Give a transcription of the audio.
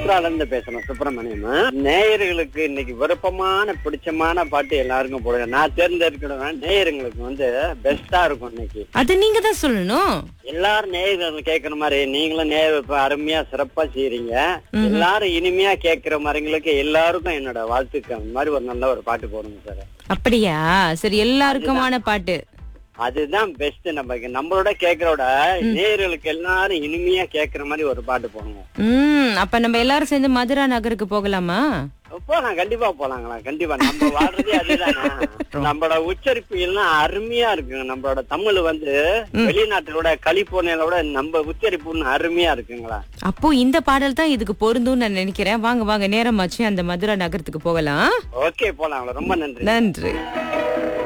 பத்ரால இருந்து பேசுறேன் சுப்பிரமணியம் நேயர்களுக்கு இன்னைக்கு விருப்பமான பிடிச்சமான பாட்டு எல்லாருக்கும் போடுங்க நான் தேர்ந்தெடுக்கிறவன் நேயர்களுக்கு வந்து பெஸ்டா இருக்கும் இன்னைக்கு அது நீங்க தான் சொல்லணும் எல்லாரும் நேயர்கள் கேட்கிற மாதிரி நீங்களும் நேயர் இப்ப அருமையா சிறப்பா செய்றீங்க எல்லாரும் இனிமையா கேட்கிற மாதிரிங்களுக்கு எல்லாருக்கும் என்னோட வாழ்த்துக்கள் அந்த மாதிரி ஒரு நல்ல ஒரு பாட்டு போடுங்க சார் அப்படியா சரி எல்லாருக்குமான பாட்டு அதுதான் பெஸ்ட் நமக்கு நம்மளோட கேட்கறோட நேயர்களுக்கு எல்லாரும் இனிமையா கேட்கிற மாதிரி ஒரு பாட்டு போடுங்க ம் அப்ப நம்ம எல்லாரும் சேர்ந்து மதுரா நகருக்கு போகலாமா போலாம் கண்டிப்பா போலாங்களா கண்டிப்பா நம்ம வாழ்றதே அதுதானே நம்மளோட உச்சரிப்பு எல்லாம் அருமையா இருக்குங்க நம்மளோட தமிழ் வந்து வெளிநாட்டோட கலிபோர்னியாவோட நம்ம உச்சரிப்பு இன்னும் அருமையா இருக்குங்களா அப்போ இந்த பாடல் தான் இதுக்கு பொருந்தும்னு நான் நினைக்கிறேன் வாங்க வாங்க நேரமாச்சு அந்த மதுரா நகரத்துக்கு போகலாம் ஓகே போலாங்களா ரொம்ப நன்றி நன்றி